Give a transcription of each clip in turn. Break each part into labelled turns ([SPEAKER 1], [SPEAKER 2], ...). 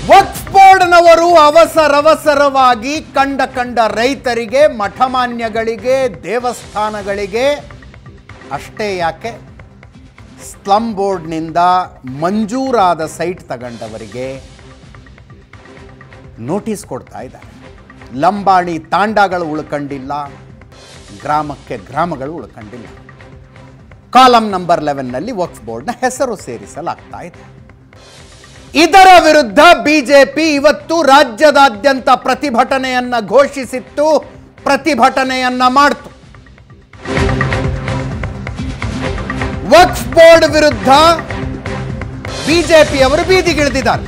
[SPEAKER 1] ವಕ್ಫ್ ಬೋರ್ಡ್ನವರು ಅವಸರವಸರವಾಗಿ ಕಂಡ ಕಂಡ ರೈತರಿಗೆ ಮಠಮಾನ್ಯಗಳಿಗೆ ದೇವಸ್ಥಾನಗಳಿಗೆ ಅಷ್ಟೇ ಯಾಕೆ ಸ್ಲಮ್ ಬೋರ್ಡ್ನಿಂದ ಮಂಜೂರಾದ ಸೈಟ್ ತಗೊಂಡವರಿಗೆ ನೋಟಿಸ್ ಕೊಡ್ತಾ ಇದ್ದಾರೆ ಲಂಬಾಣಿ ತಾಂಡಗಳು ಉಳ್ಕೊಂಡಿಲ್ಲ ಗ್ರಾಮಕ್ಕೆ ಗ್ರಾಮಗಳು ಉಳ್ಕೊಂಡಿಲ್ಲ ಕಾಲಂ ನಂಬರ್ ಲೆವೆನ್ನಲ್ಲಿ ವಕ್ಫ್ ಬೋರ್ಡ್ನ ಹೆಸರು ಸೇರಿಸಲಾಗ್ತಾ ಇದೆ ಇದರ ವಿರುದ್ಧ ಬಿಜೆಪಿ ಇವತ್ತು ರಾಜ್ಯದಾದ್ಯಂತ ಪ್ರತಿಭಟನೆಯನ್ನ ಘೋಷಿಸಿತ್ತು ಪ್ರತಿಭಟನೆಯನ್ನ ಮಾಡ್ತು ವಕ್ಫ್ ಬೋರ್ಡ್ ವಿರುದ್ಧ ಬಿಜೆಪಿಯವರು ಬೀದಿಗಿಳಿದಿದ್ದಾರೆ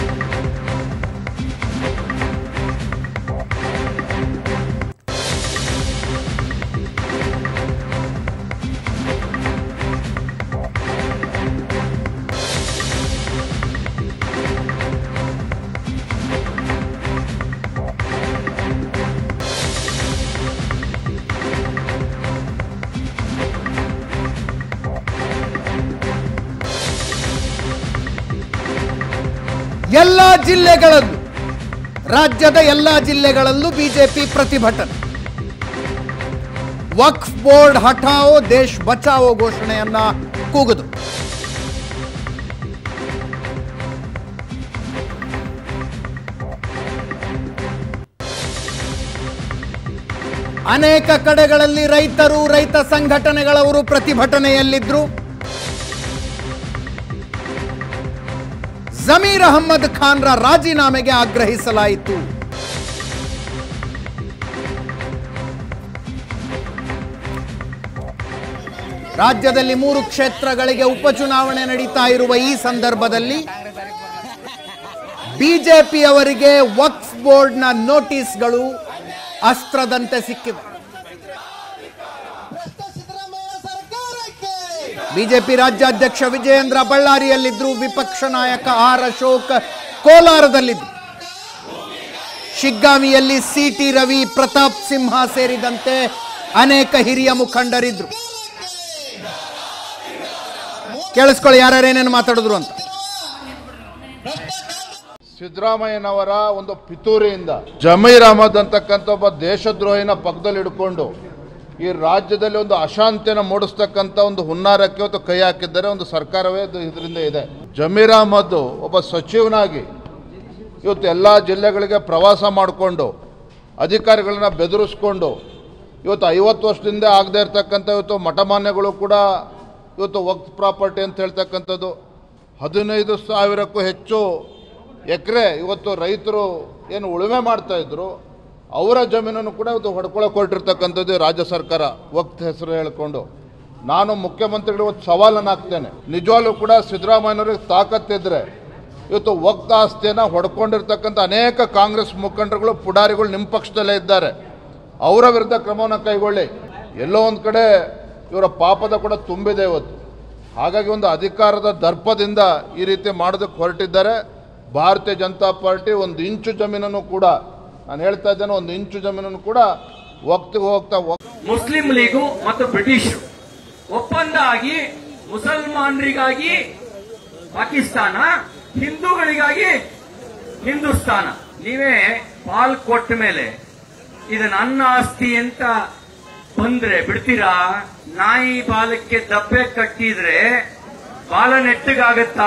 [SPEAKER 1] ಎಲ್ಲ ಜಿಲ್ಲೆಗಳಲ್ಲೂ ರಾಜ್ಯದ ಎಲ್ಲ ಜಿಲ್ಲೆಗಳಲ್ಲೂ ಬಿಜೆಪಿ ಪ್ರತಿಭಟನೆ ವಕ್ಫ್ ಬೋರ್ಡ್ ಹಠಾವೋ ದೇಶ್ ಬಚಾವೋ ಘೋಷಣೆಯನ್ನ ಕೂಗಿದು ಅನೇಕ ಕಡೆಗಳಲ್ಲಿ ರೈತರು ರೈತ ಸಂಘಟನೆಗಳವರು ಪ್ರತಿಭಟನೆಯಲ್ಲಿದ್ರು ಜಮೀರ್ ಅಹಮ್ಮದ್ ಖಾನ್ರ ರಾಜೀನಾಮೆಗೆ ಆಗ್ರಹಿಸಲಾಯಿತು ರಾಜ್ಯದಲ್ಲಿ ಮೂರು ಕ್ಷೇತ್ರಗಳಿಗೆ ಉಪಚುನಾವಣೆ ನಡೀತಾ ಇರುವ ಈ ಸಂದರ್ಭದಲ್ಲಿ ಬಿಜೆಪಿಯವರಿಗೆ ವಕ್ಫ್ ಬೋರ್ಡ್ನ ನೋಟಿಸ್ಗಳು ಅಸ್ತ್ರದಂತೆ ಸಿಕ್ಕಿವೆ
[SPEAKER 2] ಸಿದ್ದರಾಮಯ್ಯ ಸರ್ಕಾರಕ್ಕೆ
[SPEAKER 1] ಬಿಜೆಪಿ ರಾಜ್ಯಾಧ್ಯಕ್ಷ ವಿಜಯೇಂದ್ರ ಬಳ್ಳಾರಿಯಲ್ಲಿದ್ರು ವಿಪಕ್ಷ ನಾಯಕ ಆರ್ ಅಶೋಕ್ ಕೋಲಾರದಲ್ಲಿದ್ರು ಶಿಗ್ಗಾಮಿಯಲ್ಲಿ ಸಿಟಿ ರವಿ ಪ್ರತಾಪ್ ಸಿಂಹ ಸೇರಿದಂತೆ ಅನೇಕ ಹಿರಿಯ ಮುಖಂಡರಿದ್ರು ಕೇಳಿಸ್ಕೊಳ್ಳಿ ಯಾರ್ಯಾರೇನೇನು ಮಾತಾಡಿದ್ರು ಅಂತ
[SPEAKER 3] ಸಿದ್ದರಾಮಯ್ಯನವರ ಒಂದು ಪಿತೂರಿಯಿಂದ ಜಮೀರ್ ಅಹಮದ್ ಅಂತಕ್ಕಂಥ ಒಬ್ಬ ದೇಶದ್ರೋಹಿನ ಪಕ್ಕದಲ್ಲಿ ಹಿಡ್ಕೊಂಡು ಈ ರಾಜ್ಯದಲ್ಲಿ ಒಂದು ಅಶಾಂತಿಯನ್ನು ಮೂಡಿಸ್ತಕ್ಕಂಥ ಒಂದು ಹುನ್ನಾರಕ್ಕೆ ಇವತ್ತು ಕೈ ಹಾಕಿದ್ದಾರೆ ಒಂದು ಸರ್ಕಾರವೇ ಇದು ಇದರಿಂದ ಇದೆ ಜಮೀರ್ ಅಹಮದ್ ಒಬ್ಬ ಸಚಿವನಾಗಿ ಇವತ್ತು ಎಲ್ಲ ಜಿಲ್ಲೆಗಳಿಗೆ ಪ್ರವಾಸ ಮಾಡಿಕೊಂಡು ಅಧಿಕಾರಿಗಳನ್ನ ಬೆದರಿಸ್ಕೊಂಡು ಇವತ್ತು ಐವತ್ತು ವರ್ಷದಿಂದ ಆಗದೆ ಇರ್ತಕ್ಕಂಥ ಇವತ್ತು ಮಠಮಾನ್ಯಗಳು ಕೂಡ ಇವತ್ತು ವಕ್ತ್ ಪ್ರಾಪರ್ಟಿ ಅಂತ ಹೇಳ್ತಕ್ಕಂಥದ್ದು ಹದಿನೈದು ಸಾವಿರಕ್ಕೂ ಹೆಚ್ಚು ಎಕರೆ ಇವತ್ತು ರೈತರು ಏನು ಉಳುಮೆ ಮಾಡ್ತಾ ಇದ್ರು ಅವರ ಜಮೀನನ್ನು ಕೂಡ ಇವತ್ತು ಹೊಡ್ಕೊಳಕ್ಕೆ ಹೊರಟಿರ್ತಕ್ಕಂಥದ್ದು ರಾಜ್ಯ ಸರ್ಕಾರ ವಕ್ತ್ ಹೆಸರು ಹೇಳಿಕೊಂಡು ನಾನು ಮುಖ್ಯಮಂತ್ರಿಗಳು ಇವತ್ತು ಸವಾಲನ್ನು ಹಾಕ್ತೇನೆ ನಿಜವಾಗ್ಲೂ ಕೂಡ ಸಿದ್ದರಾಮಯ್ಯನವ್ರಿಗೆ ತಾಕತ್ತಿದ್ರೆ ಇವತ್ತು ವಕ್ತ್ ಆಸ್ತಿಯನ್ನು ಹೊಡ್ಕೊಂಡಿರ್ತಕ್ಕಂಥ ಅನೇಕ ಕಾಂಗ್ರೆಸ್ ಮುಖಂಡರುಗಳು ಪುಡಾರಿಗಳು ನಿಮ್ಮ ಪಕ್ಷದಲ್ಲೇ ಇದ್ದಾರೆ ಅವರ ವಿರುದ್ಧ ಕ್ರಮವನ್ನು ಕೈಗೊಳ್ಳಿ ಎಲ್ಲೋ ಒಂದು ಕಡೆ ಇವರ ಪಾಪದ ಕೂಡ ತುಂಬಿದೆ ಇವತ್ತು ಹಾಗಾಗಿ ಒಂದು ಅಧಿಕಾರದ ದರ್ಪದಿಂದ ಈ ರೀತಿ ಮಾಡೋದಕ್ಕೆ ಹೊರಟಿದ್ದಾರೆ ಭಾರತೀಯ ಜನತಾ ಪಾರ್ಟಿ ಒಂದು ಇಂಚು ಜಮೀನನ್ನು ಕೂಡ ನಾನು ಹೇಳ್ತಾ ಇದ್ದೇನೆ ಒಂದು ಇಂಚು ಜಮೀನನ್ನು ಕೂಡ ವಕ್ತಿಗೆ ಹೋಗ್ತಾ ವಕ್-
[SPEAKER 4] ಮುಸ್ಲಿಂ ಲೀಗು ಮತ್ತು ಬ್ರಿಟಿಷರು ಒಪ್ಪಂದ ಆಗಿ ಮುಸಲ್ಮಾನರಿಗಾಗಿ ಪಾಕಿಸ್ತಾನ ಹಿಂದೂಗಳಿಗಾಗಿ ಹಿಂದೂಸ್ತಾನ ನೀವೇ ಪಾಲ್ ಕೊಟ್ಟ ಮೇಲೆ ಇದು ನನ್ನ ಆಸ್ತಿ ಅಂತ ಬಂದ್ರೆ ಬಿಡ್ತೀರಾ ನಾಯಿ ಬಾಲಕ್ಕೆ ದಬ್ಬೆ ಕಟ್ಟಿದ್ರೆ ಬಾಲ ನೆಟ್ಟಗಾಗತ್ತಾ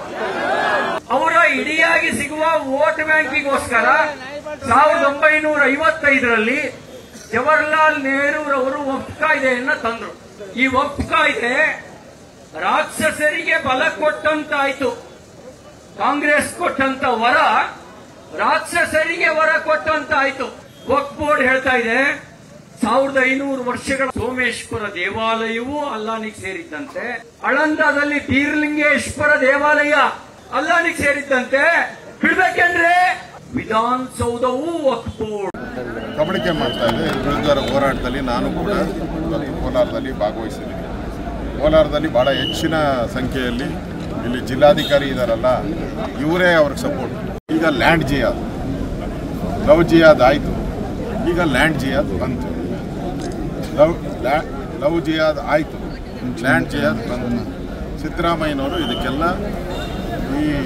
[SPEAKER 4] ಅವರ ಇಡಿಯಾಗಿ ಸಿಗುವ ವೋಟ್ ಬ್ಯಾಂಕಿಗೋಸ್ಕರ ಸಾವಿರದ ಒಂಬೈನೂರ ಐವತ್ತೈದರಲ್ಲಿ ಜವಾಹರ್ಲಾಲ್ ನೆಹರೂರವರು ವಕ್ಫ್ ಕಾಯ್ದೆಯನ್ನ ತಂದ್ರು ಈ ವಕ್ಫ್ ಕಾಯ್ದೆ ರಾಕ್ಷಸರಿಗೆ ಬಲ ಕೊಟ್ಟಂತಾಯ್ತು ಕಾಂಗ್ರೆಸ್ ಕೊಟ್ಟಂತ ವರ ರಾಕ್ಷಸರಿಗೆ ವರ ಕೊಟ್ಟಂತಾಯ್ತು ವಕ್ಫ್ ಬೋರ್ಡ್ ಹೇಳ್ತಾ ಇದೆ ಸಾವಿರದ ಐನೂರು ವರ್ಷಗಳ ಸೋಮೇಶ್ವರ ದೇವಾಲಯವು ಅಲ್ಲಾನಿಗೆ ಸೇರಿದ್ದಂತೆ ಅಳಂದದಲ್ಲಿ ಬೀರ್ಲಿಂಗೇಶ್ವರ ದೇವಾಲಯ ಅಲ್ಲಾನಿಗೆ ಸೇರಿದ್ದಂತೆ ಬಿಡ್ಬೇಕಂದ್ರೆ ವಿಧಾನಸೌಧವೂ ವಕ್ಫ್ ಬೋರ್ಡ್
[SPEAKER 5] ಕಬಳಿಕೆ ಮಾಡ್ತಾ ಇದೆ ಇದ್ರ ವಿರುದ್ಧ ಹೋರಾಟದಲ್ಲಿ ನಾನು ಕೂಡ ಇವತ್ತು ಕೋಲಾರದಲ್ಲಿ ಭಾಗವಹಿಸಿದ್ದೀನಿ ಕೋಲಾರದಲ್ಲಿ ಭಾಳ ಹೆಚ್ಚಿನ ಸಂಖ್ಯೆಯಲ್ಲಿ ಇಲ್ಲಿ ಜಿಲ್ಲಾಧಿಕಾರಿ ಇದ್ದಾರಲ್ಲ ಇವರೇ ಅವ್ರಿಗೆ ಸಪೋರ್ಟ್ ಈಗ ಲ್ಯಾಂಡ್ ಜಿಯಾದ್ ಲವ್ ಜಿಯಾದ್ ಆಯಿತು ಈಗ ಲ್ಯಾಂಡ್ ಜಿಯಾದ್ ಬಂತು ಲವ್ ಲ್ಯಾ- ಲವ್ ಜಿಯಾದ್ ಆಯಿತು ಲ್ಯಾಂಡ್ ಜಿಯಾದ್ ಬಂತು ಸಿದ್ದರಾಮಯ್ಯನವರು ಇದಕ್ಕೆಲ್ಲ ಈ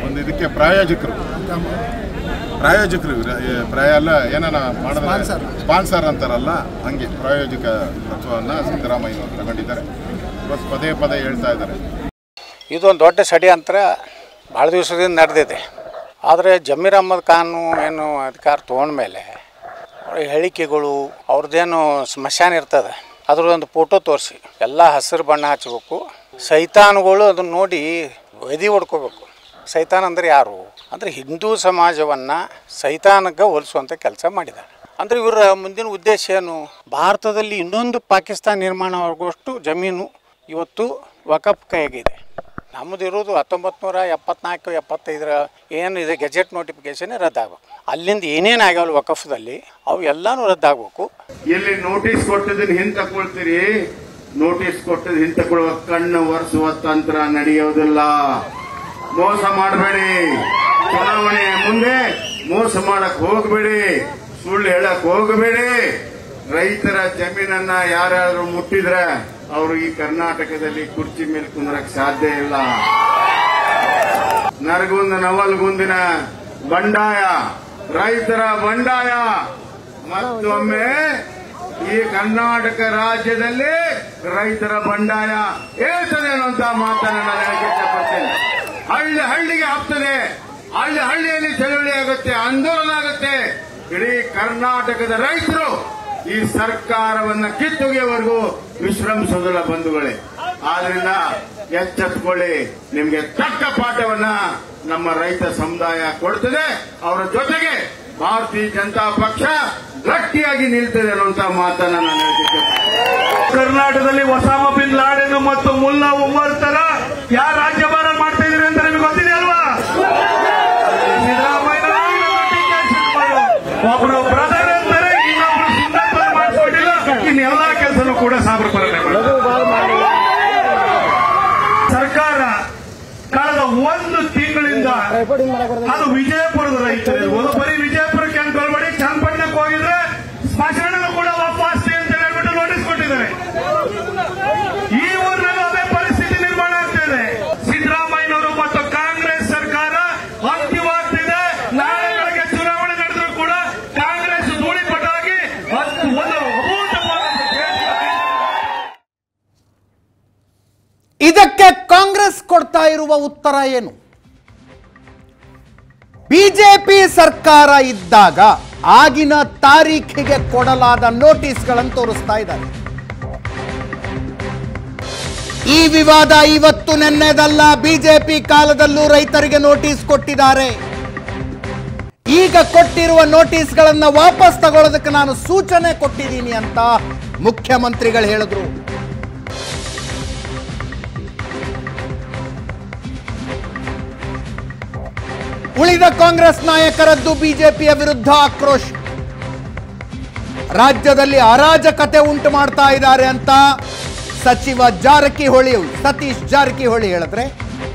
[SPEAKER 5] ಒಂದು ಇದಕ್ಕೆ ಪ್ರಾಯೋಜಕರು ಪ್ರಾಯೋಜಕರು ಇವ್ರು. ಏ, ಪ್ರಾಯ ಅಲ್ಲ ಏನಾನ ಮಾಡಿದ್ರೆ ಸ್ಪಾನ್ಸರ್ ಅಂತಾರಲ್ಲ ಹಂಗೆ ಪ್ರಾಯೋಜಕ ತತ್ವವನ್ನು ಸಿದ್ದರಾಮಯ್ಯನವರು ತಗೊಂಡಿದ್ದಾರೆ ಇವತ್ತು ಪದೇ ಪದೇ ಹೇಳ್ತಾ ಇದ್ದಾರೆ
[SPEAKER 6] ಇದೊಂದು ದೊಡ್ಡ ಷಡ್ಯಂತ್ರ ಭಾಳ ದಿವಸದಿಂದ ನಡೆದಿದೆ ಆದರೆ ಜಮೀರ್ ಅಹ್ಮದ್ ಖಾನು ಏನು ಅಧಿಕಾರ ತೊಗೊಂಡ್ಮೇಲೆ ಅವ್ರ ಹೇಳಿಕೆಗಳು ಅವ್ರದ್ದೇನು ಸ್ಮಶಾನ ಇರ್ತದೆ ಅದ್ರದ್ದೊಂದು ಫೋಟೋ ತೋರಿಸಿ ಎಲ್ಲ ಹಸಿರು ಬಣ್ಣ ಹಚ್ಬೇಕು ಸೈತಾನುಗಳು ಅದನ್ನು ನೋಡಿ ಎದಿ ಹೊಡ್ಕೋಬೇಕು ಸೈತಾನ್ ಅಂದರೆ ಯಾರು ಅಂದರೆ ಹಿಂದೂ ಸಮಾಜವನ್ನು ಸೈತಾನಕ್ಕೆ ಹೋಲಿಸುವಂಥ ಕೆಲಸ ಮಾಡಿದ್ದಾರೆ ಅಂದರೆ ಇವರ ಮುಂದಿನ ಉದ್ದೇಶ ಏನು ಭಾರತದಲ್ಲಿ ಇನ್ನೊಂದು ಪಾಕಿಸ್ತಾನ ನಿರ್ಮಾಣ ಆಗುವಷ್ಟು ಜಮೀನು ಇವತ್ತು ವಕಫ್ ಕೈಯಾಗಿದೆ ನಮ್ಮದು ಇರೋದು ಹತ್ತೊಂಬತ್ತು ನೂರ ಎಪ್ಪತ್ನಾಲ್ಕು ಎಪ್ಪತ್ತೈದರ ಏನಿದೆ ಗೆಜೆಟ್ ನೋಟಿಫಿಕೇಶನ್ ರದ್ದಾಗಬೇಕು ಅಲ್ಲಿಂದ ಏನೇನು ಆಗ್ಯಾವಲ್ಲ ವಕಫ್ದಲ್ಲಿ ಅವು ಎಲ್ಲನೂ ರದ್ದಾಗಬೇಕು
[SPEAKER 7] ಎಲ್ಲಿ ನೋಟಿಸ್ ಕೊಟ್ಟದನ್ನ ಹಿಂದ್ ತಕೊಳ್ತೀರಿ ನೋಟಿಸ್ ಕೊಟ್ಟದ್ ಹಿಂದ್ ತಗೊಳ್ಳುವ ಕಣ್ಣು ಒರೆಸುವ ತಂತ್ರ ನಡೆಯೋದಿಲ್ಲ ಮೋಸ ಮಾಡಬೇಡಿ ಚುನಾವಣೆ ಮುಂದೆ ಮೋಸ ಮಾಡಕ್ ಹೋಗಬೇಡಿ ಸುಳ್ಳು ಹೇಳಕ್ ಹೋಗಬೇಡಿ ರೈತರ ಜಮೀನನ್ನ ಯಾರ್ಯಾರು ಮುಟ್ಟಿದ್ರೆ ಅವರು ಈ ಕರ್ನಾಟಕದಲ್ಲಿ ಕುರ್ಚಿ ಮೇಲೆ ಕುಂದ್ರಕ್ ಸಾಧ್ಯ ಇಲ್ಲ ನರಗುಂದ ನವಲ್ಗುಂದಿನ ಬಂಡಾಯ ರೈತರ ಬಂಡಾಯ ಮತ್ತೊಮ್ಮೆ ಈ ಕರ್ನಾಟಕ ರಾಜ್ಯದಲ್ಲಿ ರೈತರ ಬಂಡಾಯ ಹೇಳ್ತದೆ ಅನ್ನುವಂತ ಮಾತನ್ನ ನಾನು ಹೇಳಕ್ಕೆ ಇಷ್ಟಪಡ್ತೇನೆ ಹಳ್ಳಿ ಹಳ್ಳಿಗೆ ಆಗ್ತದೆ ಹಳ್ಳಿ ಹಳ್ಳಿಯಲ್ಲಿ ಚಳವಳಿ ಆಗುತ್ತೆ ಆಂದೋಲನ ಆಗುತ್ತೆ ಇಡೀ ಕರ್ನಾಟಕದ ರೈತರು ಈ ಸರ್ಕಾರವನ್ನ ಕಿತ್ತೊಗೆಯವರೆಗೂ ವಿಶ್ರಮಿಸೋದಿಲ್ಲ ಬಂಧುಗಳೇ ಆದ್ರಿಂದ ಎಚ್ಚೆತ್ಕೊಳ್ಳಿ ನಿಮ್ಗೆ ತಕ್ಕ ಪಾಠವನ್ನ ನಮ್ಮ ರೈತ ಸಮುದಾಯ ಕೊಡ್ತದೆ ಅವರ ಜೊತೆಗೆ ಭಾರತೀಯ ಜನತಾ ಪಕ್ಷ ಗಟ್ಟಿಯಾಗಿ ನಿಲ್ತದೆ ಅನ್ನುವಂತ ಮಾತನ್ನ ನಾನು ಹೇಳ್ತಿದ್ದೆ ಕರ್ನಾಟಕದಲ್ಲಿ ಒಸಾಮ ಬಿನ್ ಲಾಡೆನ್ ಮತ್ತು ಮುಲ್ಲಾ ಉಮರ್ ತರ ಯಾರು ರಾಜ್ಯಭಾರ ಮಾಡ್ತಾ ಇದ್ರಿ ಅಂತ ನಿಮಗೆ ಗೊತ್ತಿದೆ ಅಲ್ವಾ ಒಬ್ರು ಬ್ರದರ್ ಅಂತಾರೆ ಇನ್ನೊಬ್ರು ಸಿಂಧತ್ವ ಮಾಡಿಸ್ಕೊಂಡಿಲ್ಲ ಇನ್ನೆಲ್ಲಾ ಕೆಲಸನೂ ಕೂಡ ಸಾಬ್ರ ಬರಲೇ ಸರ್ಕಾರ ಕಳೆದ ಒಂದು ತಿಂಗಳಿಂದ ಅದು ವಿಜಯಪುರದ ರೈತರು ಒಂದು ಬರೀ ವಿಜಯಪುರಕ್ಕೆ ಅಂತ ಬರಬೇಡಿ ಚನ್ನಪಟ್ಟಣಕ್ಕೆ ಹೋಗಿದ್ರೆ ಸ್ಮಶಾನ ಕೂಡ ವಾಪಸ್ ಅಂತ ಹೇಳ್ಬಿಟ್ಟು ನೋಟಿಸ್ ಕೊಟ್ಟಿದ್ದಾರೆ ಈ ಊರಿನಲ್ಲೂ ಅದೇ ಪರಿಸ್ಥಿತಿ ನಿರ್ಮಾಣ ಆಗ್ತಿದೆ ಸಿದ್ದರಾಮಯ್ಯನವರು ಮತ್ತು ಕಾಂಗ್ರೆಸ್ ಸರ್ಕಾರ ಅಂತಿಮವಾಗ್ತಿದೆ ನಾಳೆ ಬೆಳಗ್ಗೆ ಚುನಾವಣೆ ನಡೆದರೂ ಕೂಡ ಕಾಂಗ್ರೆಸ್ ಧೂಳಿಪಟಾಗಿ ಒಂದು ಒಂದು ಅಭೂತಪೂರ್ವ
[SPEAKER 1] ಇದಕ್ಕೆ ಕಾಂಗ್ರೆಸ್ ಕೊಡ್ತಾ ಇರುವ ಉತ್ತರ ಏನು ಬಿಜೆಪಿ ಸರ್ಕಾರ ಇದ್ದಾಗ ಆಗಿನ ತಾರೀಖಿಗೆ ಕೊಡಲಾದ ನೋಟಿಸ್ಗಳನ್ನು ತೋರಿಸ್ತಾ ಇದ್ದಾರೆ ಈ ವಿವಾದ ಇವತ್ತು ನೆನ್ನೆದಲ್ಲ ಬಿಜೆಪಿ ಕಾಲದಲ್ಲೂ ರೈತರಿಗೆ ನೋಟಿಸ್ ಕೊಟ್ಟಿದ್ದಾರೆ ಈಗ ಕೊಟ್ಟಿರುವ ನೋಟಿಸ್ಗಳನ್ನ ವಾಪಸ್ ತಗೊಳ್ಳೋದಕ್ಕೆ ನಾನು ಸೂಚನೆ ಕೊಟ್ಟಿದ್ದೀನಿ ಅಂತ ಮುಖ್ಯಮಂತ್ರಿಗಳು ಹೇಳಿದ್ರು ಉಳಿದ ಕಾಂಗ್ರೆಸ್ ನಾಯಕರದ್ದು ಬಿಜೆಪಿಯ ವಿರುದ್ಧ ಆಕ್ರೋಶ ರಾಜ್ಯದಲ್ಲಿ ಅರಾಜಕತೆ ಉಂಟು ಮಾಡ್ತಾ ಇದ್ದಾರೆ ಅಂತ ಸಚಿವ ಜಾರಕಿಹೊಳಿ ಸತೀಶ್ ಜಾರಕಿಹೊಳಿ ಹೇಳಿದ್ರೆ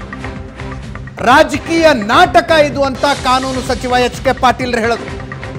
[SPEAKER 1] ರಾಜಕೀಯ ನಾಟಕ ಇದು ಅಂತ ಕಾನೂನು ಸಚಿವ ಎಚ್ ಕೆ ಪಾಟೀಲ್ ಹೇಳಿದ್ರು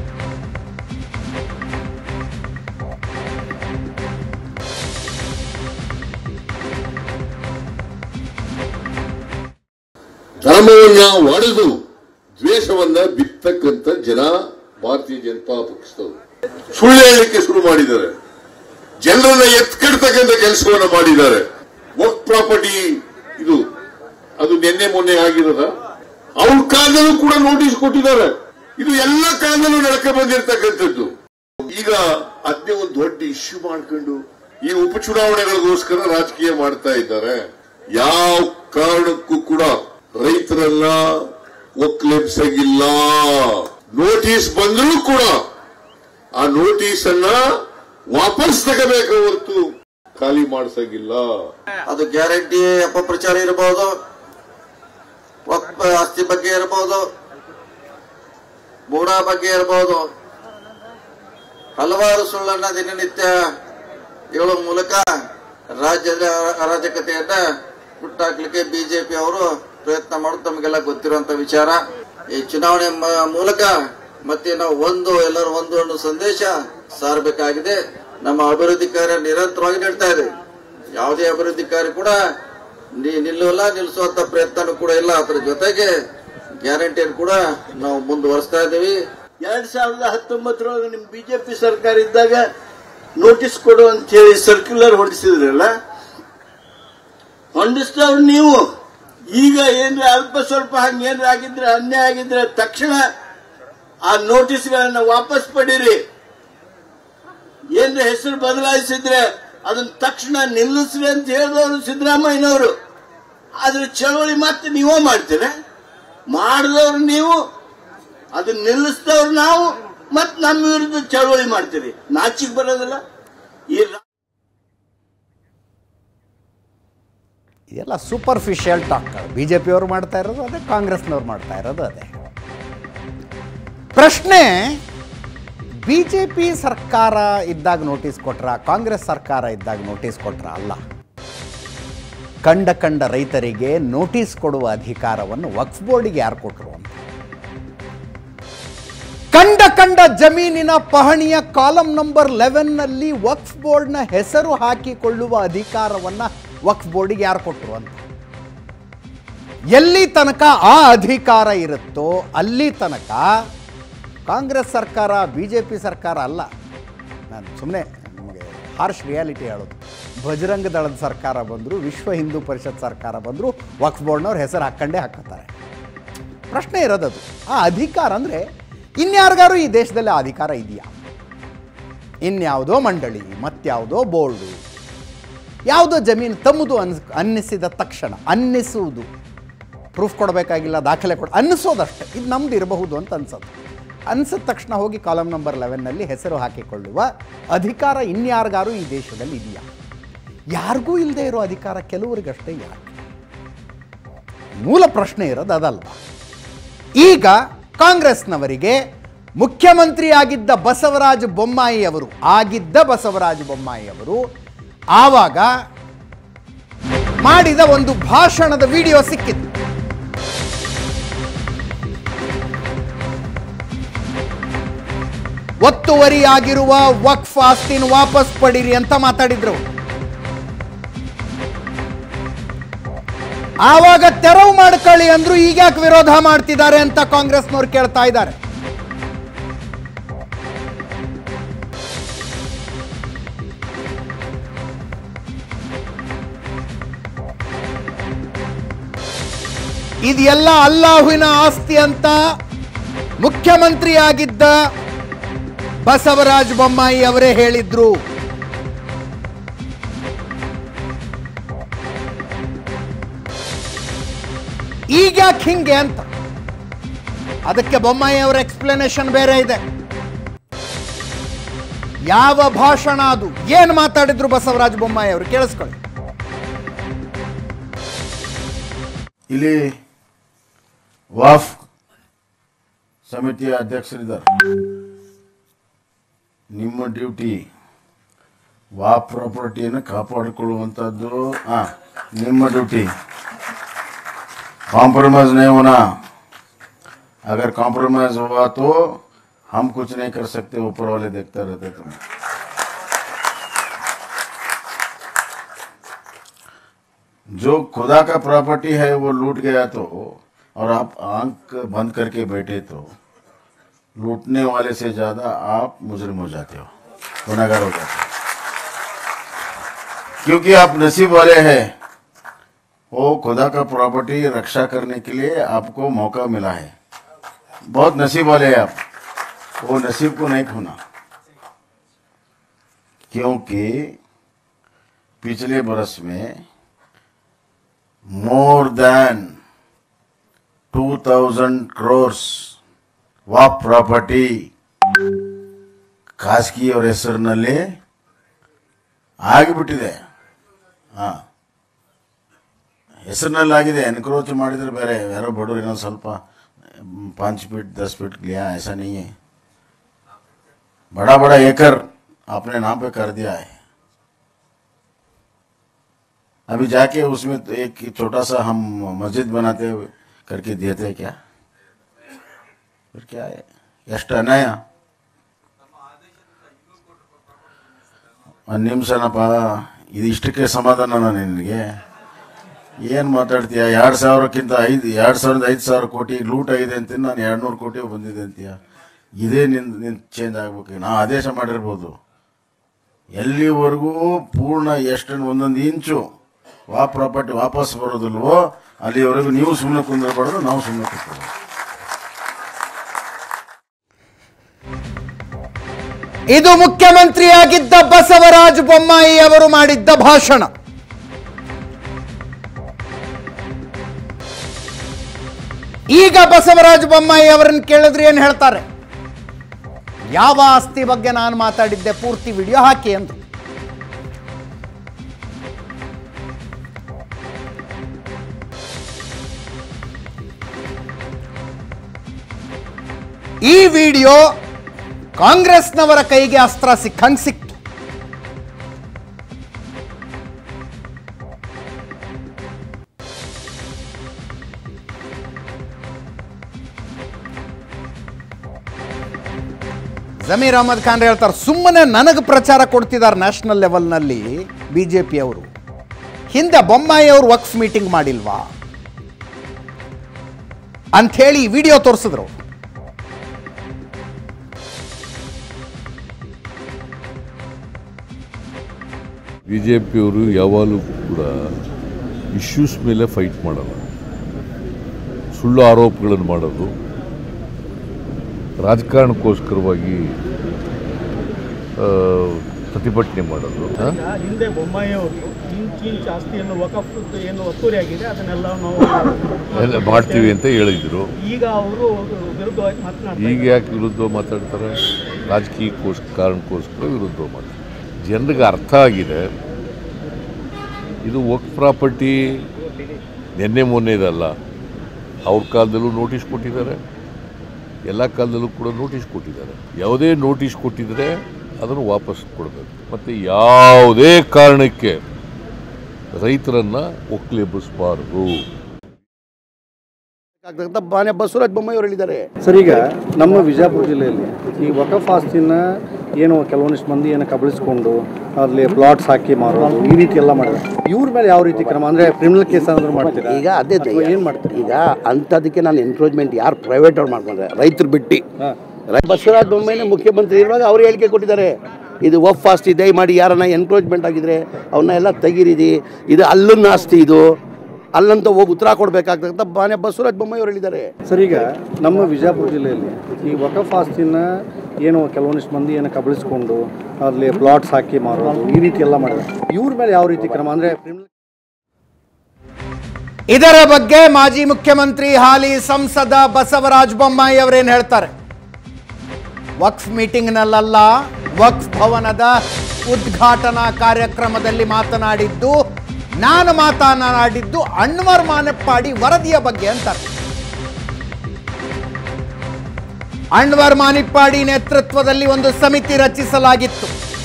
[SPEAKER 8] ಧರ್ಮವನ್ನ ಒಡೆದು ದ್ವೇಷವನ್ನ ಬಿತ್ತಕ್ಕಂತ ಜನ ಭಾರತೀಯ ಜನತಾ ಪಕ್ಷದವರು ಸುಳ್ಳು ಹೇಳಲಿಕ್ಕೆ ಶುರು ಮಾಡಿದ್ದಾರೆ ಜನರನ್ನ ಎತ್ಕಡ್ತಕ್ಕಂಥ ಕೆಲಸವನ್ನ ಮಾಡಿದ್ದಾರೆ ವರ್ಕ್ ಪ್ರಾಪರ್ಟಿ ಇದು ಅದು ನಿನ್ನೆ ಮೊನ್ನೆ ಆಗಿರೋದ ಅವ್ರ ಕಾಲದಲ್ಲೂ ಕೂಡ ನೋಟಿಸ್ ಕೊಟ್ಟಿದ್ದಾರೆ ಇದು ಎಲ್ಲ ಕಾಲದಲ್ಲೂ ನಡ್ಕ ಬಂದಿರತಕ್ಕಂಥದ್ದು ಈಗ ಅದನ್ನೇ ಒಂದು ದೊಡ್ಡ ಇಶ್ಯೂ ಮಾಡ್ಕೊಂಡು ಈ ಉಪಚುನಾವಣೆಗಳಿಗೋಸ್ಕರ ರಾಜಕೀಯ ಮಾಡ್ತಾ ಇದ್ದಾರೆ ಯಾವ ಕಾರಣಕ್ಕೂ ಕೂಡ ರೈತರನ್ನ ಒಕ್ಲೆಬ್ಸಂಗಿಲ್ಲ ನೋಟಿಸ್ ಬಂದರೂ ಕೂಡ ಆ ನೋಟಿಸ್ ಅನ್ನ ವಾಪಸ್ ತಗೋಬೇಕು ಹೊರತು ಖಾಲಿ ಮಾಡ್ಸಂಗಿಲ್ಲ
[SPEAKER 2] ಅದು ಗ್ಯಾರಂಟಿ ಅಪಪ್ರಚಾರ ಇರಬಹುದು ವಕ್ಫ್ ಆಸ್ತಿ ಬಗ್ಗೆ ಇರಬಹುದು ಬೂಡಾ ಬಗ್ಗೆ ಇರಬಹುದು ಹಲವಾರು ಸುಳ್ಳನ್ನ ದಿನನಿತ್ಯ ಹೇಳುವ ಮೂಲಕ ರಾಜ್ಯದ ಅರಾಜಕತೆಯನ್ನ ಹುಟ್ಟಾಕ್ಲಿಕ್ಕೆ ಬಿಜೆಪಿ ಅವರು ಪ್ರಯತ್ನ ಮಾಡೋದು ತಮಗೆಲ್ಲ ಗೊತ್ತಿರುವಂತ ವಿಚಾರ ಈ ಚುನಾವಣೆ ಮ- ಮೂಲಕ ಮತ್ತೆ ನಾವು ಒಂದು ಎಲ್ಲರೂ ಒಂದು ಅನ್ನೋ ಸಂದೇಶ ಸಾರಬೇಕಾಗಿದೆ ನಮ್ಮ ಅಭಿವೃದ್ಧಿ ಕಾರ್ಯ ನಿರಂತರವಾಗಿ ನೀಡ್ತಾ ಇದೆ ಯಾವುದೇ ಅಭಿವೃದ್ಧಿ ಕಾರ್ಯ ಕೂಡ ನಿ- ನಿಲ್ಲುವಲ್ಲ ನಿಲ್ಲಿಸುವಂತ ಪ್ರಯತ್ನನೂ ಕೂಡ ಇಲ್ಲ ಅದರ ಜೊತೆಗೆ ಗ್ಯಾರಂಟಿಯನ್ನು ಕೂಡ ನಾವು ಮುಂದುವರಿಸ್ತಾ ಇದ್ದೀವಿ
[SPEAKER 9] ಎರಡ್ ಸಾವಿರದ ಹತ್ತೊಂಬತ್ತರೊಳಗೆ ನಿಮ್ ಬಿಜೆಪಿ ಸರ್ಕಾರ ಇದ್ದಾಗ ನೋಟಿಸ್ ಕೊಡು ಅಂತ ಹೇಳಿ ಸರ್ಕ್ಯುಲರ್ ಹೊರಡಿಸಿದ್ರಲ್ಲ ಹೊಂದಿಸ್ತವ್ರು ನೀವು ಈಗ ಏನ್ರ ಅಲ್ಪ ಸ್ವಲ್ಪ ಹಂಗೇನ್ರ ಆಗಿದ್ರೆ ಅನ್ಯಾಯ ಆಗಿದ್ರೆ ತಕ್ಷಣ ಆ ನೋಟಿಸ್ಗಳನ್ನ ವಾಪಸ್ ಪಡೀರಿ ಏನ್ರ ಹೆಸರು ಬದಲಾಯಿಸಿದ್ರೆ ಅದನ್ನ ತಕ್ಷಣ ನಿಲ್ಲಿಸ್ರಿ ಅಂತ ಹೇಳಿದವರು ಸಿದ್ದರಾಮಯ್ಯನವರು ಆದ್ರೆ ಚಳವಳಿ ಮತ್ತೆ ನೀವೇ ಮಾಡ್ತೀರ ಮಾಡಿದವ್ರು ನೀವು ಅದನ್ನ ನಿಲ್ಲಿಸಿದವ್ರು ನಾವು ಮತ್ ನಮ್ಮ ವಿರುದ್ಧ ಚಳವಳಿ ಮಾಡ್ತೀರಿ ನಾಚಿಕ್ ಬರೋದಿಲ್ಲ ಈ ರಾ-
[SPEAKER 1] ಇದೆಲ್ಲ ಸೂಪರ್ಫಿಷಿಯಲ್ ಟಾಕ್ ಬಿ ಜೆ ಪಿಯವರು ಮಾಡ್ತಾ ಇರೋದು ಅದೇ ಕಾಂಗ್ರೆಸ್ನವ್ರು ಮಾಡ್ತಾ ಇರೋದು ಅದೇ ಪ್ರಶ್ನೆ ಬಿ ಜೆ ಪಿ ಸರ್ಕಾರ ಇದ್ದಾಗ ನೋಟಿಸ್ ಕೊಟ್ರ ಕಾಂಗ್ರೆಸ್ ಸರ್ಕಾರ ಇದ್ದಾಗ ನೋಟಿಸ್ ಕೊಟ್ರ ಅಲ್ಲ ಕಂಡ ಕಂಡ ರೈತರಿಗೆ ನೋಟಿಸ್ ಕೊಡುವ ಅಧಿಕಾರವನ್ನು ವಕ್ಫ್ ಬೋರ್ಡಿಗೆ ಯಾರು ಕೊಟ್ಟರು ಅಂತ ಕಂಡ ಕಂಡ ಜಮೀನಿನ ಪಹಣಿಯ ಕಾಲಂ ನಂಬರ್ ಲೆವೆನ್ನಲ್ಲಿ ವಕ್ಫ್ ಬೋರ್ಡ್ನ ಹೆಸರು ಹಾಕಿಕೊಳ್ಳುವ ಅಧಿಕಾರವನ್ನ ವಕ್ಫ್ ಬೋರ್ಡಿಗೆ ಯಾರು ಕೊಟ್ಟರು ಅಂತ ಎಲ್ಲಿ ತನಕ ಆ ಅಧಿಕಾರ ಇರುತ್ತೋ ಅಲ್ಲಿ ತನಕ ಕಾಂಗ್ರೆಸ್ ಸರ್ಕಾರ ಬಿ ಜೆ ಪಿ ಸರ್ಕಾರ ಅಲ್ಲ ನಾನು ಸುಮ್ಮನೆ ನಿಮಗೆ ಹಾರ್ಶ್ ರಿಯಾಲಿಟಿ ಹೇಳೋದು ಬಜರಂಗ ದಳದ ಸರ್ಕಾರ ಬಂದರು ವಿಶ್ವ ಹಿಂದೂ ಪರಿಷತ್ ಸರ್ಕಾರ ಬಂದರು ವಕ್ಫ್ ಬೋರ್ಡ್ನವ್ರ ಹೆಸರು ಹಾಕ್ಕೊಂಡೇ ಹಾಕೋತಾರೆ ಪ್ರಶ್ನೆ ಇರೋದದು ಆ ಅಧಿಕಾರ ಅಂದರೆ ಇನ್ಯಾರಿಗಾರು ಈ ದೇಶದಲ್ಲಿ ಆ ಅಧಿಕಾರ ಇದೆಯಾ ಇನ್ಯಾವುದೋ ಮಂಡಳಿ ಮತ್ಯಾವುದೋ ಬೋರ್ಡು ಯಾವುದೋ ಜಮೀನು ತಮ್ಮದು ಅನ್ಸ್ ಅನ್ನಿಸಿದ ತಕ್ಷಣ ಅನ್ನಿಸುವುದು ಪ್ರೂಫ್ ಕೊಡಬೇಕಾಗಿಲ್ಲ ದಾಖಲೆ ಕೊಡ ಅನ್ನಿಸೋದಷ್ಟೆ ಇದು ನಮ್ದು ಇರಬಹುದು ಅಂತ ಅನ್ಸೋದು ಅನ್ಸಿದ ತಕ್ಷಣ ಹೋಗಿ ಕಾಲಮ್ ನಂಬರ್ ಲೆವೆನ್ನಲ್ಲಿ ಹೆಸರು ಹಾಕಿಕೊಳ್ಳುವ ಅಧಿಕಾರ ಇನ್ಯಾರಿಗಾರು ಈ ದೇಶದಲ್ಲಿ ಇದೆಯಾ ಯಾರಿಗೂ ಇಲ್ಲದೆ ಇರೋ ಅಧಿಕಾರ ಕೆಲವರಿಗಷ್ಟೇ ಯಾಕೆ ಮೂಲ ಪ್ರಶ್ನೆ ಇರೋದು ಅದಲ್ವಾ ಈಗ ಕಾಂಗ್ರೆಸ್ನವರಿಗೆ ಮುಖ್ಯಮಂತ್ರಿಯಾಗಿದ್ದ ಬಸವರಾಜ ಬೊಮ್ಮಾಯಿ ಅವರು ಆಗಿದ್ದ ಬಸವರಾಜ ಬೊಮ್ಮಾಯಿ ಅವರು ಆವಾಗ ಮಾಡಿದ ಒಂದು ಭಾಷಣದ ವಿಡಿಯೋ ಸಿಕ್ಕಿತು ಒತ್ತುವರಿಯಾಗಿರುವ ವಕ್ಫ್ ಆಸ್ತಿನ ವಾಪಸ್ ಪಡೀರಿ ಅಂತ ಮಾತಾಡಿದ್ರು ಆವಾಗ ತೆರವು ಮಾಡ್ಕೊಳ್ಳಿ ಅಂದ್ರು ಈಗ್ಯಾಕೆ ವಿರೋಧ ಮಾಡ್ತಿದ್ದಾರೆ ಅಂತ ಕಾಂಗ್ರೆಸ್ನವ್ರು ಕೇಳ್ತಾ ಇದ್ದಾರೆ ಇದೆಲ್ಲ ಅಲ್ಲಾಹುವಿನ ಆಸ್ತಿ ಅಂತ ಮುಖ್ಯಮಂತ್ರಿಯಾಗಿದ್ದ ಬಸವರಾಜ ಬೊಮ್ಮಾಯಿ ಅವರೇ ಹೇಳಿದ್ರು ಈಗ ಯಾಕೆ ಹಿಂಗೆ ಅಂತ ಅದಕ್ಕೆ ಬೊಮ್ಮಾಯಿ ಅವರ ಎಕ್ಸ್ಪ್ಲನೇಷನ್ ಬೇರೆ ಇದೆ ಯಾವ ಭಾಷಣ ಅದು ಏನು ಮಾತಾಡಿದ್ರು ಬಸವರಾಜ ಬೊಮ್ಮಾಯಿ ಅವರು ಕೇಳಿಸ್ಕೊಳ್ಳಿ
[SPEAKER 5] ಇಲ್ಲಿ ವಾಫ್ ಸಮಿತಿಯ ಅಧ್ಯಕ್ಷರಿದ್ದಾರೆ ನಿಮ್ಮ ಡ್ಯೂಟಿ ವಾಫ್ ಪ್ರಾಪರ್ಟಿಯನ್ನು ಕಾಪಾಡಿಕೊಳ್ಳುವಂಥದ್ದು ಹಾಂ ನಿಮ್ಮ ಡ್ಯೂಟಿ कॉम्प्रोमाइज नहीं होना अगर कॉम्प्रोमाइज हुआ तो हम कुछ नहीं कर सकते ऊपर वाले देखते रहते तुम जो खुदा का प्रॉपर्टी है वो लूट गया तो और आप आंख बंद करके बैठे तो लूटने वाले से ज्यादा आप मुजरिम हो जाते हो गुनागार हो जाते हो क्योंकि आप नसीब वाले हैं वो खुदा का प्रॉपर्टी रक्षा करने के लिए आपको मौका मिला है बहुत नसीब वाले हैं आप वो नसीब को नहीं खोना क्योंकि पिछले बरस में more than 2000 crores waqf property ಖಾಸಗಿಯವರ ಹೆಸರಿನಲ್ಲಿ ಆಗಿಬಿಟ್ಟಿದೆ ಹಾಂ ಹೆಸರಿನಲ್ಲಾಗಿದೆ ಎನ್ಕ್ರೋಚ್ ಮಾಡಿದರೆ ಬೇರೆ ಯಾರೋ ಬಡವರು ಏನೋ ಸ್ವಲ್ಪ पाँच फीट दस फीट लिया ऐसा नहीं है बड़ा बड़ा एकड़ आपने नाम पे कर दिया है अभी जाके उसमें तो एक छोटा सा हम मस्जिद बनाते हुए करके दिए थे क्या फिर क्या है ಎಷ್ಟು ಅನ್ಯಾಯ ಒಂದು ನಿಮಿಷನಪ್ಪ ಇದು ಇಷ್ಟಕ್ಕೆ ಸಮಾಧಾನ ನಿನಗೆ
[SPEAKER 10] ಏನು ಮಾತಾಡ್ತೀಯ ಎರಡು ಸಾವಿರಕ್ಕಿಂತ ಐದು ಎರಡು ಸಾವಿರದ ಐದು ಸಾವಿರ ಕೋಟಿ ಲೂಟ್ ಆಗಿದೆ ಅಂತ ನಾನು ಎರಡು ನೂರು ಕೋಟಿ ಬಂದಿದೆ ಅಂತೀಯ ಇದೇ ನಿನ್ ನಿನ್ ಚೇಂಜ್ ಆಗ್ಬೇಕು ನಾ ಆದೇಶ ಮಾಡಿರ್ಬೋದು ಎಲ್ಲಿವರೆಗೂ ಪೂರ್ಣ ಎಷ್ಟು ಒಂದೊಂದು ಇಂಚು ವಾ ಪ್ರಾಪರ್ಟಿ ವಾಪಸ್ ಬರೋದಿಲ್ವೋ ಅಲ್ಲಿವರೆಗೂ ನೀವು ಸುಮ್ಮನೆ ಕುಂದಿರಬಾರ್ದು ನಾವು ಸುಮ್ಮನೆ ಕೂತ್ಕೊಳ್ಳೋದು
[SPEAKER 1] ಇದು ಮುಖ್ಯಮಂತ್ರಿಯಾಗಿದ್ದ ಬಸವರಾಜ ಬೊಮ್ಮಾಯಿ ಅವರು ಮಾಡಿದ್ದ ಭಾಷಣ ಈಗ ಬಸವರಾಜ ಬೊಮ್ಮಾಯಿ ಅವರನ್ನು ಕೇಳಿದ್ರೆ ಏನು ಹೇಳ್ತಾರೆ ಯಾವ ಆಸ್ತಿ ಬಗ್ಗೆ ನಾನು ಮಾತಾಡಿದ್ದೆ ಪೂರ್ತಿ ವಿಡಿಯೋ ಹಾಕಿ ಅಂದ್ರು ಈ ವಿಡಿಯೋ ಕಾಂಗ್ರೆಸ್ನವರ ಕೈಗೆ ಅಸ್ತ್ರ ಸಿಕ್ಕಂಗ್ ಸಿಕ್ತು ಜಮೀರ್ ಅಹಮದ್ ಖಾನ್ ಹೇಳ್ತಾರೆ ಸುಮ್ಮನೆ ನನಗೆ ಪ್ರಚಾರ ಕೊಡ್ತಿದ್ದಾರೆ ನ್ಯಾಷನಲ್ ಲೆವೆಲ್ನಲ್ಲಿ ಬಿ ಜೆ ಪಿಯವರು ಹಿಂದೆ ಬೊಮ್ಮಾಯಿ ಅವರು ವಕ್ಫ್ ಮೀಟಿಂಗ್ ಮಾಡಿಲ್ವಾ ಅಂಥೇಳಿ ವಿಡಿಯೋ ತೋರಿಸಿದ್ರು
[SPEAKER 11] ಬಿ ಜೆ ಪಿಯವರು ಯಾವಾಗಲೂ ಕೂಡ ಇಶ್ಯೂಸ್ ಮೇಲೆ ಫೈಟ್ ಮಾಡಲ್ಲ ಸುಳ್ಳು ಆರೋಪಗಳನ್ನು ಮಾಡೋದು ರಾಜಕಾರಣಕ್ಕೋಸ್ಕರವಾಗಿ ಆ, ಪ್ರತಿಭಟನೆ ಮಾಡೋದು ಆ?
[SPEAKER 12] ಹಿಂದೆ ಬೊಮ್ಮಾಯಿ ಅವರು ಇಂಚ್ ಇಂಚ್ ಆಸ್ತಿಯನ್ನು ವಕಫ್ ಏನು ಒತ್ತುವರಿ ಆಗಿದೆ ಅದನ್ನೆಲ್ಲ ನಾವು
[SPEAKER 11] ಎಲ್ಲ ಮಾಡ್ತೀವಿ ಅಂತ ಹೇಳಿದ್ರು
[SPEAKER 12] ಈಗ ಅವರು ವಿರುದ್ಧವಾಗಿ ಮಾತನಾಡ್ತಾರೆ
[SPEAKER 11] ಈಗ ಯಾಕೆ ವಿರುದ್ಧ ಮಾತಾಡ್ತಾರೆ ರಾಜಕೀಯಕ್ಕೋಸ್ಕರ ಕಾರಣಕ್ಕೋಸ್ಕರ ವಿರುದ್ಧ ಮಾತಾಡ್ತಾರೆ ಜನರಿಗೆ ಅರ್ಥ ಆಗಿದೆ ಇದು ವರ್ಕ್ ಪ್ರಾಪರ್ಟಿ ನಿನ್ನೆ ಮೊನ್ನೆದಲ್ಲ ಅವ್ರ ಕಾಲದಲ್ಲೂ ನೋಟಿಸ್ ಕೊಟ್ಟಿದ್ದಾರೆ ಎಲ್ಲ ಕಾಲದಲ್ಲೂ ಕೂಡ ನೋಟಿಸ್ ಕೊಟ್ಟಿದ್ದಾರೆ ಯಾವುದೇ ನೋಟಿಸ್ ಕೊಟ್ಟಿದ್ರೆ ಅದನ್ನು ವಾಪಸ್ ಕೊಡಬೇಕು ಮತ್ತು ಯಾವುದೇ ಕಾರಣಕ್ಕೆ ರೈತರನ್ನು ಒಕ್ಲೆಬ್ಬಿಸಬಾರ್ದು
[SPEAKER 13] ಆಗ್ತಕ್ಕಂಥ ಬಾನೆ ಬಸವರಾಜ ಬೊಮ್ಮಾಯಿ ಅವರು ಹೇಳಿದ್ದಾರೆ
[SPEAKER 14] ಸರ್ ಈಗ ನಮ್ಮ ವಿಜಯಪುರ ಜಿಲ್ಲೆಯಲ್ಲಿ ಈ ವಕಫ್ ಆಸ್ತಿನ ಏನು ಕೆಲವೊಂದಿಷ್ಟು ಮಂದಿ ಏನು ಕಬಳಿಸ್ಕೊಂಡು ಅಲ್ಲಿ ಪ್ಲಾಟ್ಸ್ ಹಾಕಿ ಮಾರೋದು ಈ ರೀತಿ ಎಲ್ಲ ಮಾಡಿದ್ರೆ ಇವ್ರ ಮೇಲೆ ಯಾವ ರೀತಿ ಕ್ರಮ ಅಂದ್ರೆ ಕ್ರಿಮಿನಲ್ ಕೇಸ್ ಏನಾದ್ರು ಮಾಡ್ತೀರಾ
[SPEAKER 13] ಈಗ ಅದೇ
[SPEAKER 14] ಅಥವಾ ಏನ್ ಮಾಡ್ತೀರಿ
[SPEAKER 13] ಈಗ ಅಂಥದಕ್ಕೆ ನಾನು ಎನ್ಕ್ರೋಚ್ಮೆಂಟ್ ಯಾರು ಪ್ರೈವೇಟ್ ಅವ್ರು ಮಾಡ್ಕೊಂಡ್ರೆ ರೈತರು ಬಿಟ್ಟು ರೈ- ಬಸವರಾಜ ಬೊಮ್ಮಾಯಿನೇ ಮುಖ್ಯಮಂತ್ರಿ ಇರುವಾಗ ಅವ್ರು ಹೇಳಿಕೆ ಕೊಟ್ಟಿದ್ದಾರೆ ಇದು ವಫ್ ಆಸ್ತಿ ದಯಮಾಡಿ ಯಾರನ್ನ ಎನ್ಕ್ರೋಚ್ಮೆಂಟ್ ಆಗಿದ್ರೆ ಅವನ್ನ ಎಲ್ಲ ತೆಗೀರಿದಿ ಇದು ಅಲ್ಲನ್ನ ಆಸ್ತಿ ಇದು ಅಲ್ಲಂತ ಹೋಗಿ ಉತ್ತರ ಕೊಡಬೇಕಾಗ್ತಕ್ಕಂಥ ಬಾನೆ ಬಸವರಾಜ ಬೊಮ್ಮಾಯಿ ಅವರು ಹೇಳಿದ್ದಾರೆ
[SPEAKER 14] ಸರ್ ಈಗ ನಮ್ಮ ವಿಜಯಪುರ ಜಿಲ್ಲೆಯಲ್ಲಿ ಈ ವಕಫ್ ಆಸ್ತಿನ ಏನು ಕೆಲವೊಂದಿಷ್ಟು ಮಂದಿ ಏನು ಕಬಳಿಸ್ಕೊಂಡು ಅಲ್ಲಿ ಪ್ಲಾಟ್ಸ್ ಹಾಕಿ ಮಾರೋದು ಈ ರೀತಿ ಎಲ್ಲ ಮಾಡಿದ್ರೆ ಇವ್ರ ಮೇಲೆ ಯಾವ ರೀತಿ ಕ್ರಮ ಅಂದ್ರೆ ಕ್ರಿಮಿನಲ್
[SPEAKER 1] ಇದರ ಬಗ್ಗೆ ಮಾಜಿ ಮುಖ್ಯಮಂತ್ರಿ ಹಾಲಿ ಸಂಸದ ಬಸವರಾಜ ಬೊಮ್ಮಾಯಿ ಅವರೇನು ಹೇಳ್ತಾರೆ ವಕ್ಫ್ ಮೀಟಿಂಗ್ನಲ್ಲ ವಕ್ಫ್ ಭವನದ ಉದ್ಘಾಟನಾ ಕಾರ್ಯಕ್ರಮದಲ್ಲಿ ಮಾತನಾಡಿದ್ದು ನಾನು ಮಾತನಾಡಿದ್ದು ಅನ್ವರ್ ಮಾನಪ್ಪಾಡಿ ವರದಿಯ ಬಗ್ಗೆ ಅಂತಾರೆ ಅನ್ವರ್ ಮಾನಿಪ್ಪಾಡಿ ನೇತೃತ್ವದಲ್ಲಿ ಒಂದು ಸಮಿತಿ ರಚಿಸಲಾಗಿತ್ತು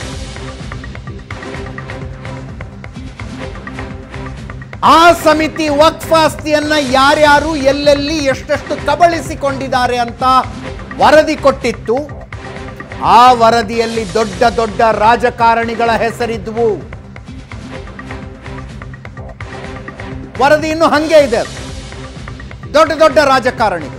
[SPEAKER 1] ಆ ಸಮಿತಿ ವಕ್ಫ್ ಆಸ್ತಿಯನ್ನ ಯಾರ್ಯಾರು ಎಲ್ಲೆಲ್ಲಿ ಎಷ್ಟೆಷ್ಟು ಕಬಳಿಸಿಕೊಂಡಿದ್ದಾರೆ ಅಂತ ವರದಿ ಕೊಟ್ಟಿತ್ತು ಆ ವರದಿಯಲ್ಲಿ ದೊಡ್ಡ ದೊಡ್ಡ ರಾಜಕಾರಣಿಗಳ ಹೆಸರಿದ್ವು ವರದಿ ಇನ್ನು ಹಂಗೆ ಇದೆ ಅದು. ದೊಡ್ಡ ದೊಡ್ಡ ರಾಜಕಾರಣಿಗಳು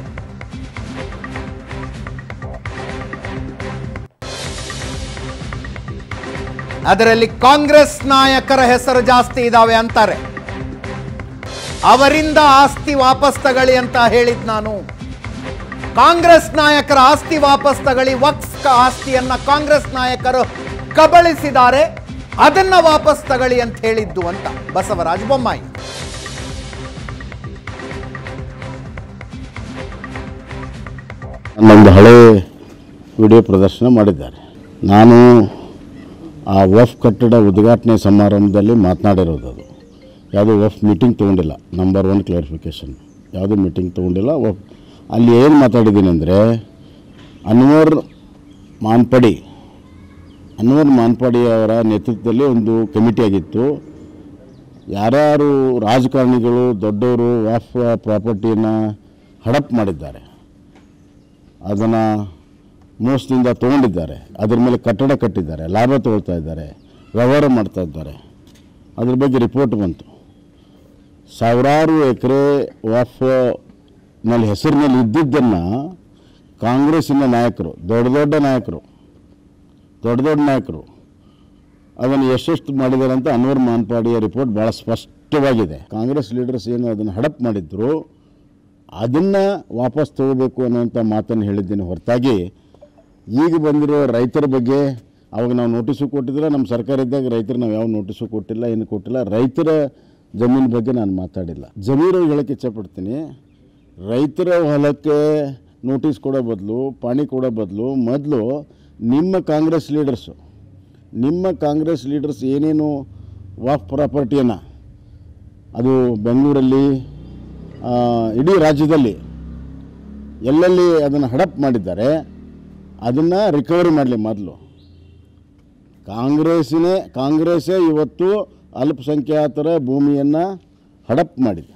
[SPEAKER 1] ಅದರಲ್ಲಿ ಕಾಂಗ್ರೆಸ್ ನಾಯಕರ ಹೆಸರು ಜಾಸ್ತಿ ಇದಾವೆ ಅಂತಾರೆ ಅವರಿಂದ ಆಸ್ತಿ ವಾಪಸ್ ತಗಳಿ ಅಂತ ಹೇಳಿದ್ ನಾನು ಕಾಂಗ್ರೆಸ್ ನಾಯಕರ ಆಸ್ತಿ ವಾಪಸ್ ತಗಳಿ ವಕ್ಫ್ ಕ- ಆಸ್ತಿಯನ್ನ ಕಾಂಗ್ರೆಸ್ ನಾಯಕರು ಕಬಳಿಸಿದ್ದಾರೆ ಅದನ್ನ ವಾಪಸ್ ತಗಳಿ ಅಂತ ಹೇಳಿದ್ದು ಅಂತ ಬಸವರಾಜ ಬೊಮ್ಮಾಯಿ
[SPEAKER 15] ನಮ್ಮದು ಹಳೆ ವಿಡಿಯೋ ಪ್ರದರ್ಶನ ಮಾಡಿದ್ದಾರೆ ನಾನು ಆ ವಫ್ ಕಟ್ಟಡ ಉದ್ಘಾಟನೆ ಸಮಾರಂಭದಲ್ಲಿ ಮಾತನಾಡಿರೋದು ಅದು ಯಾವುದೋ ವಫ್ ಮೀಟಿಂಗ್ ತೊಗೊಂಡಿಲ್ಲ ನಂಬರ್ ಒನ್ ಕ್ಲಾರಿಫಿಕೇಷನ್ ಯಾವುದೂ ಮೀಟಿಂಗ್ ತೊಗೊಂಡಿಲ್ಲ ವಫ್ ಅಲ್ಲಿ ಏನು ಮಾತಾಡಿದ್ದೀನಿ ಅಂದರೆ ಅನ್ವರ್ ಮಾನ್ಪಡಿ ಅನ್ವರ್ ಮಾನ್ಪಡಿ ಅವರ ನೇತೃತ್ವದಲ್ಲಿ ಒಂದು ಕಮಿಟಿ ಆಗಿತ್ತು ಯಾರ್ಯಾರು ರಾಜಕಾರಣಿಗಳು ದೊಡ್ಡವರು ವಾಫ್ ಪ್ರಾಪರ್ಟಿಯನ್ನು ಹಡಪ್ ಮಾಡಿದ್ದಾರೆ ಅದನ್ನು ಮೋಸದಿಂದ ತೊಗೊಂಡಿದ್ದಾರೆ ಅದ್ರ ಮೇಲೆ ಕಟ್ಟಡ ಕಟ್ಟಿದ್ದಾರೆ ಲಾಭ ತಗೊಳ್ತಾ ಇದ್ದಾರೆ ವ್ಯವಹಾರ ಮಾಡ್ತಾ ಇದ್ದಾರೆ ಅದ್ರ ಬಗ್ಗೆ ರಿಪೋರ್ಟ್ ಬಂತು ಸಾವಿರಾರು ಎಕರೆ ವಾಫ್ ನಲ್ಲಿ ಹೆಸರಿನಲ್ಲಿ ಇದ್ದಿದ್ದನ್ನು ಕಾಂಗ್ರೆಸ್ಸಿನ ನಾಯಕರು ದೊಡ್ಡ ದೊಡ್ಡ ನಾಯಕರು ದೊಡ್ಡ ದೊಡ್ಡ ನಾಯಕರು ಅದನ್ನು ಎಷ್ಟೆಷ್ಟು ಮಾಡಿದ್ದಾರೆ ಅಂತ ಅನ್ವರ್ ಮಾನ್ಪಾಡಿಯ ರಿಪೋರ್ಟ್ ಭಾಳ ಸ್ಪಷ್ಟವಾಗಿದೆ ಕಾಂಗ್ರೆಸ್ ಲೀಡರ್ಸ್ ಏನು ಅದನ್ನು ಹಡಪ್ ಮಾಡಿದ್ರು ಅದನ್ನು ವಾಪಸ್ ತಗೋಬೇಕು ಅನ್ನುವಂಥ ಮಾತನ್ನು ಹೇಳಿದ್ದೀನಿ ಹೊರತಾಗಿ ಈಗ ಬಂದಿರೋ ರೈತರ ಬಗ್ಗೆ ಅವಾಗ ನಾವು ನೋಟಿಸು ಕೊಟ್ಟಿದ್ರೆ ನಮ್ಮ ಸರ್ಕಾರ ಇದ್ದಾಗ ರೈತರು ನಾವು ಯಾವ ನೋಟಿಸು ಕೊಟ್ಟಿಲ್ಲ ಏನು ಕೊಟ್ಟಿಲ್ಲ ರೈತರ ಜಮೀನು ಬಗ್ಗೆ ನಾನು ಮಾತಾಡಿಲ್ಲ ಜಮೀನು ಹೇಳಕ್ಕೆ ಇಚ್ಛಪಡ್ತೀನಿ ರೈತರ ಹೊಲಕ್ಕೆ ನೋಟಿಸ್ ಕೊಡೋ ಬದಲು ಪಾಣಿ ಕೊಡೋ ಬದಲು ಮೊದಲು ನಿಮ್ಮ ಕಾಂಗ್ರೆಸ್ ಲೀಡರ್ಸು ನಿಮ್ಮ ಕಾಂಗ್ರೆಸ್ ಲೀಡರ್ಸ್ ಏನೇನು ವಾಫ್ ಪ್ರಾಪರ್ಟಿಯನ್ನು ಅದು ಬೆಂಗಳೂರಲ್ಲಿ ಆ, ಇಡೀ ರಾಜ್ಯದಲ್ಲಿ ಎಲ್ಲೆಲ್ಲಿ ಅದನ್ನು ಹಡಪ್ ಮಾಡಿದ್ದಾರೆ ಅದನ್ನು ರಿಕವರಿ ಮಾಡಲಿ ಮೊದಲು ಕಾಂಗ್ರೆಸ್ಸಿನೇ ಕಾಂಗ್ರೆಸ್ಸೇ ಇವತ್ತು ಅಲ್ಪಸಂಖ್ಯಾತರ ಭೂಮಿಯನ್ನು ಹಡಪ್ ಮಾಡಿದೆ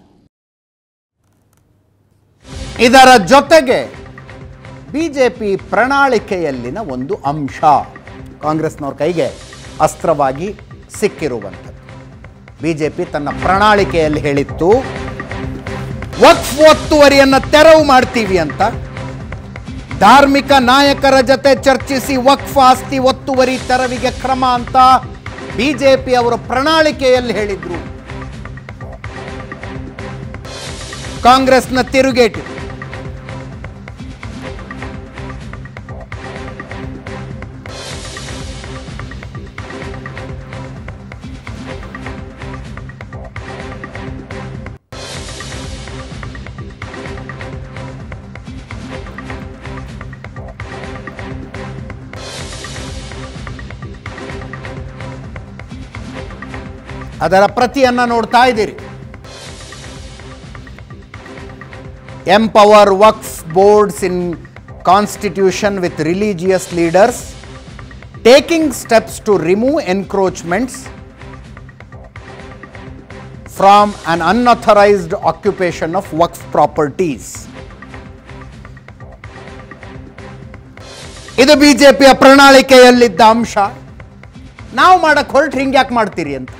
[SPEAKER 1] ಇದರ ಜೊತೆಗೆ ಬಿಜೆಪಿ ಪ್ರಣಾಳಿಕೆಯಲ್ಲಿನ ಒಂದು ಅಂಶ ಕಾಂಗ್ರೆಸ್ನವ್ರ ಕೈಗೆ ಅಸ್ತ್ರವಾಗಿ ಸಿಕ್ಕಿರುವಂಥದ್ದು ಬಿಜೆಪಿ ತನ್ನ ಪ್ರಣಾಳಿಕೆಯಲ್ಲಿ ಹೇಳಿತ್ತು ವಕ್ಫ್ ಒತ್ತುವರಿಯನ್ನು ತೆರವು ಮಾಡ್ತೀವಿ ಅಂತ ಧಾರ್ಮಿಕ ನಾಯಕರ ಜೊತೆ ಚರ್ಚಿಸಿ ವಕ್ಫ್ ಆಸ್ತಿ ಒತ್ತುವರಿ ತೆರವಿಗೆ ಕ್ರಮ ಅಂತ ಬಿಜೆಪಿ ಅವರ ಪ್ರಣಾಳಿಕೆಯಲ್ಲಿ ಹೇಳಿದ್ರು ಕಾಂಗ್ರೆಸ್ನ ತಿರುಗೇಟು ಅದರ ಪ್ರತಿಯನ್ನ ನೋಡ್ತಾ ಇದ್ದೀರಿ empower waqf boards in constitution with religious leaders taking steps to remove encroachments from un unauthorised occupation of waqf properties ಇದು ಬಿಜೆಪಿಯ ಪ್ರಣಾಳಿಕೆಯಲ್ಲಿದ್ದ ಅಂಶ ನಾವು ಮಾಡಕ್ ಹೊರಟು ಹಿಂಗೆ ಯಾಕೆ ಮಾಡ್ತೀರಿ ಅಂತ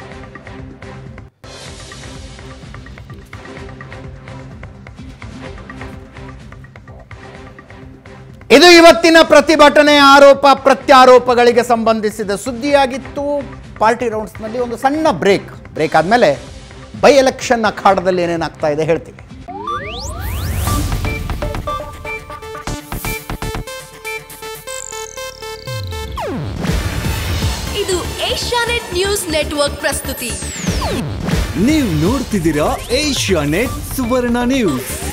[SPEAKER 1] ಇದು ಇವತ್ತಿನ ಪ್ರತಿಭಟನೆ ಆರೋಪ ಪ್ರತ್ಯಾರೋಪಗಳಿಗೆ ಸಂಬಂಧಿಸಿದ ಸುದ್ದಿಯಾಗಿತ್ತು ಪಾರ್ಟಿ ರೌಂಡ್ಸ್ನಲ್ಲಿ ಒಂದು ಸಣ್ಣ ಬ್ರೇಕ್ ಬ್ರೇಕ್ ಆದಮೇಲೆ ಬೈ ಎಲೆಕ್ಷನ್ ಅಖಾಡದಲ್ಲಿ ಏನೇನಾಗ್ತಾ ಇದೆ ಹೇಳ್ತೀವಿ
[SPEAKER 16] ಇದು ಏಷ್ಯಾನೆಟ್ ನ್ಯೂಸ್ ನೆಟ್ವರ್ಕ್ ಪ್ರಸ್ತುತಿ
[SPEAKER 17] ನೀವು ನೋಡ್ತಿದ್ದೀರಾ ಏಷ್ಯಾ ನೆಟ್ ಸುವರ್ಣ ನ್ಯೂಸ್